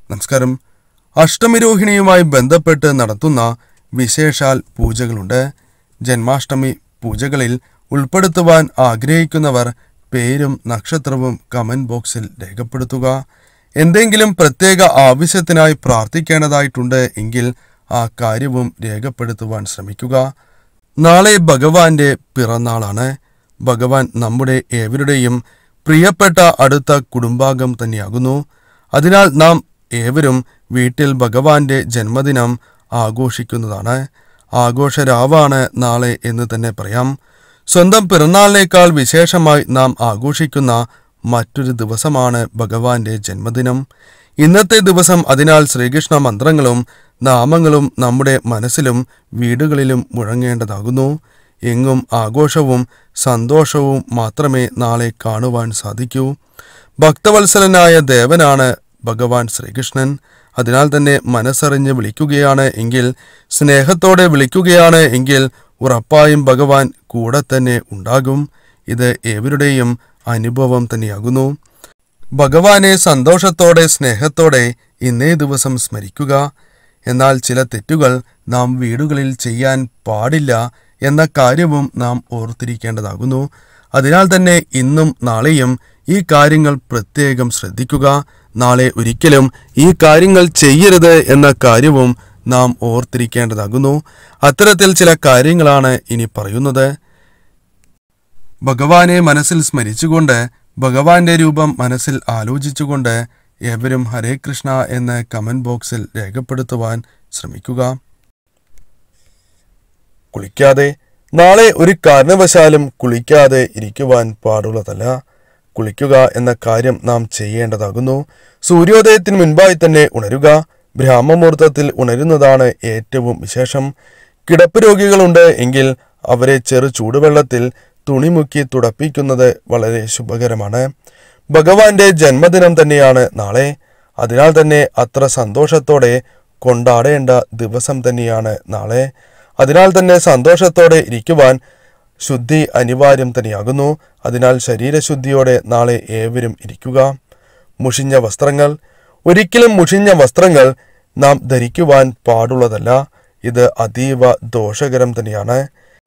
നമസ്കാരം അഷ്ടമിരോഹിണിയുമായി ബന്ധപ്പെട്ട് നടത്തുന്ന വിശേഷാൽ പൂജകളുണ്ട് ജന്മാഷ്ടമി പൂജകളിൽ ഉൾപ്പെടുത്തുവാൻ ആഗ്രഹിക്കുന്നവർ പേരും നക്ഷത്രവും കമന്റ് ബോക്സിൽ രേഖപ്പെടുത്തുക എന്തെങ്കിലും പ്രത്യേക ആവശ്യത്തിനായി പ്രാർത്ഥിക്കേണ്ടതായിട്ടുണ്ട് എങ്കിൽ ആ കാര്യവും രേഖപ്പെടുത്തുവാൻ ശ്രമിക്കുക നാളെ ഭഗവാന്റെ പിറന്നാളാണ് ഭഗവാൻ നമ്മുടെ ഏവരുടെയും പ്രിയപ്പെട്ട അടുത്ത കുടുംബാംഗം തന്നെയാകുന്നു അതിനാൽ നാം ഏവരും വീട്ടിൽ ഭഗവാന്റെ ജന്മദിനം ആഘോഷിക്കുന്നതാണ് ആഘോഷരാവാണ് നാളെ എന്ന് തന്നെ പറയാം സ്വന്തം പിറന്നാളിനേക്കാൾ വിശേഷമായി നാം ആഘോഷിക്കുന്ന മറ്റൊരു ദിവസമാണ് ഭഗവാന്റെ ജന്മദിനം ഇന്നത്തെ ദിവസം അതിനാൽ ശ്രീകൃഷ്ണ മന്ത്രങ്ങളും നാമങ്ങളും നമ്മുടെ മനസ്സിലും വീടുകളിലും മുഴങ്ങേണ്ടതാകുന്നു എങ്ങും ആഘോഷവും സന്തോഷവും മാത്രമേ നാളെ കാണുവാൻ സാധിക്കൂ ഭക്തവത്സലനായ ദേവനാണ് ഭഗവാൻ ശ്രീകൃഷ്ണൻ അതിനാൽ തന്നെ മനസ്സറിഞ്ഞ് വിളിക്കുകയാണ് എങ്കിൽ സ്നേഹത്തോടെ വിളിക്കുകയാണ് എങ്കിൽ ഉറപ്പായും ഭഗവാൻ കൂടെ തന്നെ ഉണ്ടാകും ഇത് ഏവരുടെയും അനുഭവം തന്നെയാകുന്നു ഭഗവാനെ സന്തോഷത്തോടെ സ്നേഹത്തോടെ ഇന്നേ ദിവസം സ്മരിക്കുക എന്നാൽ ചില തെറ്റുകൾ നാം വീടുകളിൽ ചെയ്യാൻ പാടില്ല എന്ന കാര്യവും നാം ഓർത്തിരിക്കേണ്ടതാകുന്നു അതിനാൽ തന്നെ ഇന്നും നാളെയും ഈ കാര്യങ്ങൾ പ്രത്യേകം ശ്രദ്ധിക്കുക നാളെ ഒരിക്കലും ഈ കാര്യങ്ങൾ ചെയ്യരുത് എന്ന കാര്യവും നാം ഓർത്തിരിക്കേണ്ടതാകുന്നു അത്തരത്തിൽ ചില കാര്യങ്ങളാണ് ഇനി പറയുന്നത് ഭഗവാനെ മനസ്സിൽ സ്മരിച്ചുകൊണ്ട് ഭഗവാന്റെ രൂപം മനസ്സിൽ ആലോചിച്ചുകൊണ്ട് ഏവരും ഹരേ കൃഷ്ണ എന്ന് കമന്റ് ബോക്സിൽ രേഖപ്പെടുത്തുവാൻ ശ്രമിക്കുക കുളിക്കാതെ നാളെ ഒരു കാരണവശാലും കുളിക്കാതെ ഇരിക്കുവാൻ പാടുള്ളതല്ല കുളിക്കുക എന്ന കാര്യം നാം ചെയ്യേണ്ടതാകുന്നു സൂര്യോദയത്തിന് മുൻപായി തന്നെ ഉണരുക ബ്രാഹ്മമുഹൂർത്തത്തിൽ ഉണരുന്നതാണ് ഏറ്റവും വിശേഷം കിടപ്പ് രോഗികളുണ്ട് എങ്കിൽ അവരെ ചെറു ചൂടുവെള്ളത്തിൽ തുണിമുക്കി തുടപ്പിക്കുന്നത് വളരെ ശുഭകരമാണ് ഭഗവാന്റെ ജന്മദിനം തന്നെയാണ് നാളെ അതിനാൽ തന്നെ അത്ര സന്തോഷത്തോടെ കൊണ്ടാടേണ്ട ദിവസം തന്നെയാണ് നാളെ അതിനാൽ തന്നെ സന്തോഷത്തോടെ ഇരിക്കുവാൻ ശുദ്ധി അനിവാര്യം തന്നെയാകുന്നു അതിനാൽ ശരീരശുദ്ധിയോടെ നാളെ ഏവരും ഇരിക്കുക മുഷിഞ്ഞ വസ്ത്രങ്ങൾ ഒരിക്കലും മുഷിഞ്ഞ വസ്ത്രങ്ങൾ നാം ധരിക്കുവാൻ പാടുള്ളതല്ല ഇത് അതീവ ദോഷകരം തന്നെയാണ്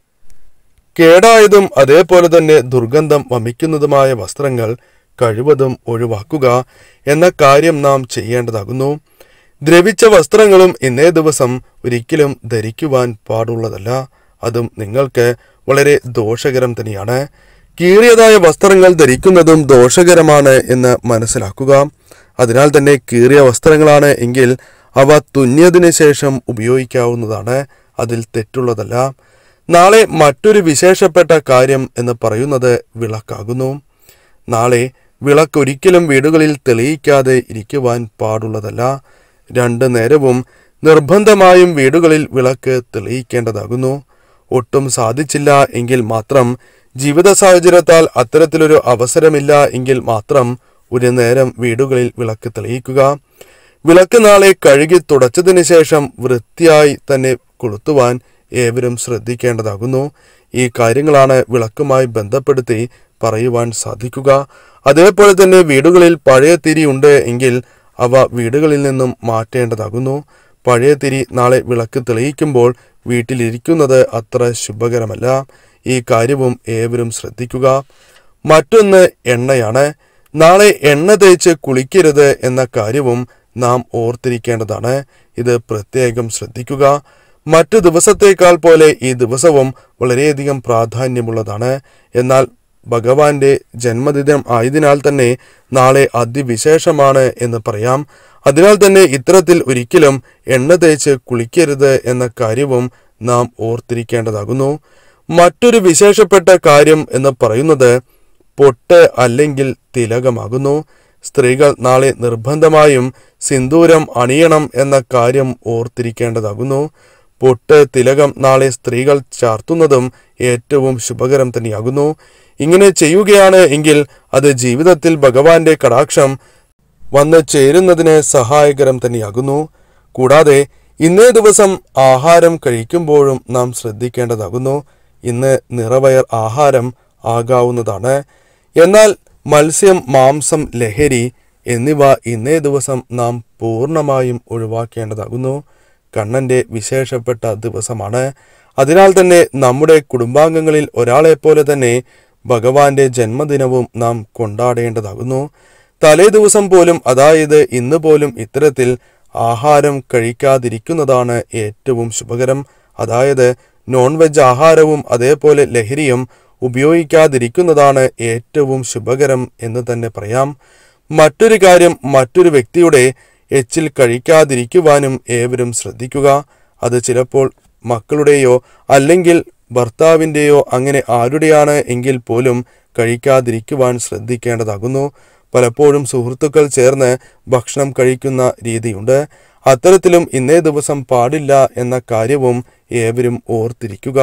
കേടായതും അതേപോലെ തന്നെ ദുർഗന്ധം വമിക്കുന്നതുമായ വസ്ത്രങ്ങൾ കഴിവതും ഒഴിവാക്കുക എന്ന കാര്യം നാം ചെയ്യേണ്ടതാകുന്നു ദ്രവിച്ച വസ്ത്രങ്ങളും ഇന്നേ ദിവസം ഒരിക്കലും ധരിക്കുവാൻ പാടുള്ളതല്ല അതും നിങ്ങൾക്ക് വളരെ ദോഷകരം തന്നെയാണ് കീറിയതായ വസ്ത്രങ്ങൾ ധരിക്കുന്നതും ദോഷകരമാണ് എന്ന് മനസ്സിലാക്കുക അതിനാൽ തന്നെ കീറിയ വസ്ത്രങ്ങളാണ് എങ്കിൽ അവ തുന്നിയതിനു ശേഷം ഉപയോഗിക്കാവുന്നതാണ് അതിൽ തെറ്റുള്ളതല്ല നാളെ മറ്റൊരു വിശേഷപ്പെട്ട കാര്യം എന്ന് പറയുന്നത് വിളക്കാകുന്നു നാളെ വിളക്ക് ഒരിക്കലും വീടുകളിൽ തെളിയിക്കാതെ ഇരിക്കുവാൻ പാടുള്ളതല്ല രണ്ട് നേരവും നിർബന്ധമായും വീടുകളിൽ വിളക്ക് തെളിയിക്കേണ്ടതാകുന്നു ഒട്ടും സാധിച്ചില്ല എങ്കിൽ മാത്രം ജീവിത സാഹചര്യത്താൽ അത്തരത്തിലൊരു അവസരമില്ല എങ്കിൽ മാത്രം ഒരു നേരം വീടുകളിൽ വിളക്ക് തെളിയിക്കുക വിളക്ക് നാളെ കഴുകി തുടച്ചതിന് ശേഷം വൃത്തിയായി തന്നെ കൊളുത്തുവാൻ ഏവരും ശ്രദ്ധിക്കേണ്ടതാകുന്നു ഈ കാര്യങ്ങളാണ് വിളക്കുമായി ബന്ധപ്പെടുത്തി പറയുവാൻ സാധിക്കുക അതേപോലെ തന്നെ വീടുകളിൽ പഴയ തിരി ഉണ്ട് എങ്കിൽ അവ വീടുകളിൽ നിന്നും മാറ്റേണ്ടതാകുന്നു പഴയ തിരി നാളെ വിളക്ക് തെളിയിക്കുമ്പോൾ വീട്ടിലിരിക്കുന്നത് അത്ര ശുഭകരമല്ല ഈ കാര്യവും ഏവരും ശ്രദ്ധിക്കുക മറ്റൊന്ന് എണ്ണയാണ് നാളെ എണ്ണ തേച്ച് കുളിക്കരുത് എന്ന കാര്യവും നാം ഓർത്തിരിക്കേണ്ടതാണ് ഇത് പ്രത്യേകം ശ്രദ്ധിക്കുക മറ്റു ദിവസത്തേക്കാൾ പോലെ ഈ ദിവസവും വളരെയധികം പ്രാധാന്യമുള്ളതാണ് എന്നാൽ ഭഗവാന്റെ ജന്മദിനം ആയതിനാൽ തന്നെ നാളെ അതിവിശേഷമാണ് എന്ന് പറയാം അതിനാൽ തന്നെ ഇത്തരത്തിൽ ഒരിക്കലും എണ്ണ തേച്ച് കുളിക്കരുത് എന്ന കാര്യവും നാം ഓർത്തിരിക്കേണ്ടതാകുന്നു മറ്റൊരു വിശേഷപ്പെട്ട കാര്യം എന്ന് പറയുന്നത് പൊട്ട് അല്ലെങ്കിൽ തിലകമാകുന്നു സ്ത്രീകൾ നാളെ നിർബന്ധമായും സിന്ദൂരം അണിയണം എന്ന കാര്യം ഓർത്തിരിക്കേണ്ടതാകുന്നു പൊട്ട് തിലകം നാളെ സ്ത്രീകൾ ചാർത്തുന്നതും ഏറ്റവും ശുഭകരം തന്നെയാകുന്നു ഇങ്ങനെ ചെയ്യുകയാണ് എങ്കിൽ അത് ജീവിതത്തിൽ ഭഗവാന്റെ കടാക്ഷം വന്ന് ചേരുന്നതിന് സഹായകരം തന്നെയാകുന്നു കൂടാതെ ഇന്നേ ദിവസം ആഹാരം കഴിക്കുമ്പോഴും നാം ശ്രദ്ധിക്കേണ്ടതാകുന്നു ഇന്ന് നിറവയർ ആഹാരം ആകാവുന്നതാണ് എന്നാൽ മത്സ്യം മാംസം ലഹരി എന്നിവ ഇന്നേ ദിവസം നാം പൂർണ്ണമായും ഒഴിവാക്കേണ്ടതാകുന്നു കണ്ണന്റെ വിശേഷപ്പെട്ട ദിവസമാണ് അതിനാൽ തന്നെ നമ്മുടെ കുടുംബാംഗങ്ങളിൽ ഒരാളെപ്പോലെ തന്നെ ഭഗവാന്റെ ജന്മദിനവും നാം കൊണ്ടാടേണ്ടതാകുന്നു തലേ ദിവസം പോലും അതായത് ഇന്ന് പോലും ഇത്തരത്തിൽ ആഹാരം കഴിക്കാതിരിക്കുന്നതാണ് ഏറ്റവും ശുഭകരം അതായത് നോൺ വെജ് ആഹാരവും അതേപോലെ ലഹരിയും ഉപയോഗിക്കാതിരിക്കുന്നതാണ് ഏറ്റവും ശുഭകരം എന്ന് തന്നെ പറയാം മറ്റൊരു കാര്യം മറ്റൊരു വ്യക്തിയുടെ എച്ചിൽ കഴിക്കാതിരിക്കുവാനും ഏവരും ശ്രദ്ധിക്കുക അത് ചിലപ്പോൾ മക്കളുടെയോ അല്ലെങ്കിൽ ഭർത്താവിൻ്റെയോ അങ്ങനെ ആരുടെയാണ് എങ്കിൽ പോലും കഴിക്കാതിരിക്കുവാൻ ശ്രദ്ധിക്കേണ്ടതാകുന്നു പലപ്പോഴും സുഹൃത്തുക്കൾ ചേർന്ന് ഭക്ഷണം കഴിക്കുന്ന രീതിയുണ്ട് അത്തരത്തിലും ഇന്നേ ദിവസം പാടില്ല എന്ന കാര്യവും ഏവരും ഓർത്തിരിക്കുക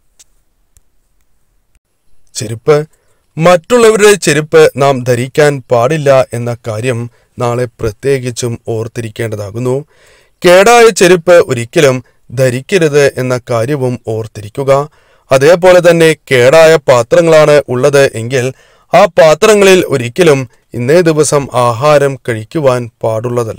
ചെരുപ്പ് മറ്റുള്ളവരുടെ ചെരുപ്പ് നാം ധരിക്കാൻ പാടില്ല എന്ന കാര്യം നാളെ പ്രത്യേകിച്ചും ഓർത്തിരിക്കേണ്ടതാകുന്നു കേടായ ചെരുപ്പ് ഒരിക്കലും ധരിക്കരുത് എന്ന കാര്യവും ഓർത്തിരിക്കുക അതേപോലെ തന്നെ കേടായ പാത്രങ്ങളാണ് ഉള്ളത് എങ്കിൽ ആ പാത്രങ്ങളിൽ ഒരിക്കലും ഇന്നേ ദിവസം ആഹാരം കഴിക്കുവാൻ പാടുള്ളതല്ല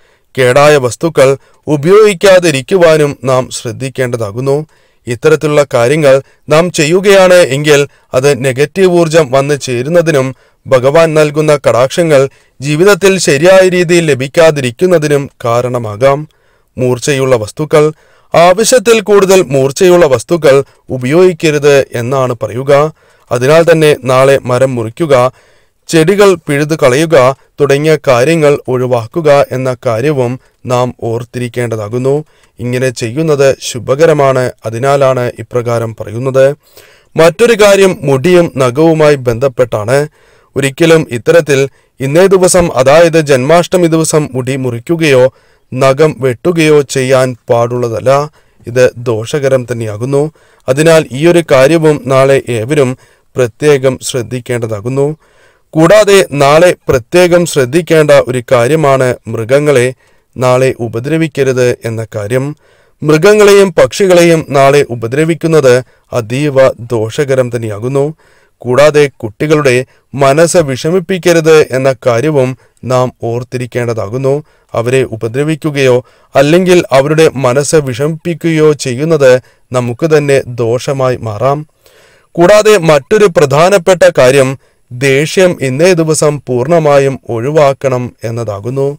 കേടായ വസ്തുക്കൾ ഉപയോഗിക്കാതിരിക്കുവാനും നാം ശ്രദ്ധിക്കേണ്ടതാകുന്നു ഇത്തരത്തിലുള്ള കാര്യങ്ങൾ നാം ചെയ്യുകയാണ് എങ്കിൽ അത് നെഗറ്റീവ് ഊർജം വന്നു ചേരുന്നതിനും ഭഗവാൻ നൽകുന്ന കടാക്ഷങ്ങൾ ജീവിതത്തിൽ ശരിയായ രീതിയിൽ ലഭിക്കാതിരിക്കുന്നതിനും കാരണമാകാം മൂർച്ചയുള്ള വസ്തുക്കൾ ആവശ്യത്തിൽ കൂടുതൽ മൂർച്ചയുള്ള വസ്തുക്കൾ ഉപയോഗിക്കരുത് എന്നാണ് പറയുക അതിനാൽ തന്നെ നാളെ മരം മുറിക്കുക ചെടികൾ പിഴുതു കളയുക തുടങ്ങിയ കാര്യങ്ങൾ ഒഴിവാക്കുക എന്ന കാര്യവും നാം ഓർത്തിരിക്കേണ്ടതാകുന്നു ഇങ്ങനെ ചെയ്യുന്നത് ശുഭകരമാണ് അതിനാലാണ് ഇപ്രകാരം പറയുന്നത് മറ്റൊരു കാര്യം മുടിയും നഖവുമായി ബന്ധപ്പെട്ടാണ് ഒരിക്കലും ഇത്തരത്തിൽ ഇന്നേ ദിവസം അതായത് ജന്മാഷ്ടമി ദിവസം മുടി മുറിക്കുകയോ നഖം വെട്ടുകയോ ചെയ്യാൻ പാടുള്ളതല്ല ഇത് ദോഷകരം തന്നെയാകുന്നു അതിനാൽ ഈ ഒരു കാര്യവും നാളെ ഏവരും പ്രത്യേകം ശ്രദ്ധിക്കേണ്ടതാകുന്നു കൂടാതെ നാളെ പ്രത്യേകം ശ്രദ്ധിക്കേണ്ട ഒരു കാര്യമാണ് മൃഗങ്ങളെ നാളെ ഉപദ്രവിക്കരുത് എന്ന കാര്യം മൃഗങ്ങളെയും പക്ഷികളെയും നാളെ ഉപദ്രവിക്കുന്നത് അതീവ ദോഷകരം തന്നെയാകുന്നു കൂടാതെ കുട്ടികളുടെ മനസ്സ് വിഷമിപ്പിക്കരുത് എന്ന കാര്യവും നാം ഓർത്തിരിക്കേണ്ടതാകുന്നു അവരെ ഉപദ്രവിക്കുകയോ അല്ലെങ്കിൽ അവരുടെ മനസ്സ് വിഷമിപ്പിക്കുകയോ ചെയ്യുന്നത് നമുക്ക് തന്നെ ദോഷമായി മാറാം കൂടാതെ മറ്റൊരു പ്രധാനപ്പെട്ട കാര്യം ദേഷ്യം ഇന്നേ ദിവസം പൂർണ്ണമായും ഒഴിവാക്കണം എന്നതാകുന്നു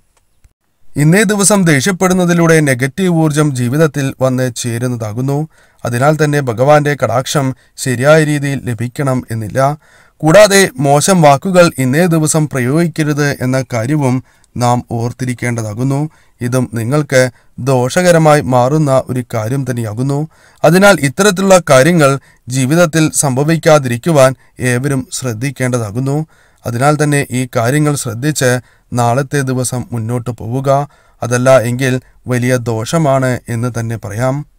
ഇന്നേ ദിവസം ദേഷ്യപ്പെടുന്നതിലൂടെ നെഗറ്റീവ് ഊർജം ജീവിതത്തിൽ വന്ന് ചേരുന്നതാകുന്നു അതിനാൽ തന്നെ ഭഗവാന്റെ കടാക്ഷം ശരിയായ രീതിയിൽ ലഭിക്കണം എന്നില്ല കൂടാതെ മോശം വാക്കുകൾ ഇന്നേ ദിവസം പ്രയോഗിക്കരുത് എന്ന കാര്യവും നാം ഓർത്തിരിക്കേണ്ടതാകുന്നു ഇതും നിങ്ങൾക്ക് ദോഷകരമായി മാറുന്ന ഒരു കാര്യം തന്നെയാകുന്നു അതിനാൽ ഇത്തരത്തിലുള്ള കാര്യങ്ങൾ ജീവിതത്തിൽ സംഭവിക്കാതിരിക്കുവാൻ ഏവരും ശ്രദ്ധിക്കേണ്ടതാകുന്നു അതിനാൽ തന്നെ ഈ കാര്യങ്ങൾ ശ്രദ്ധിച്ച് നാളത്തെ ദിവസം മുന്നോട്ട് പോവുക അതല്ല എങ്കിൽ വലിയ ദോഷമാണ് എന്ന് തന്നെ പറയാം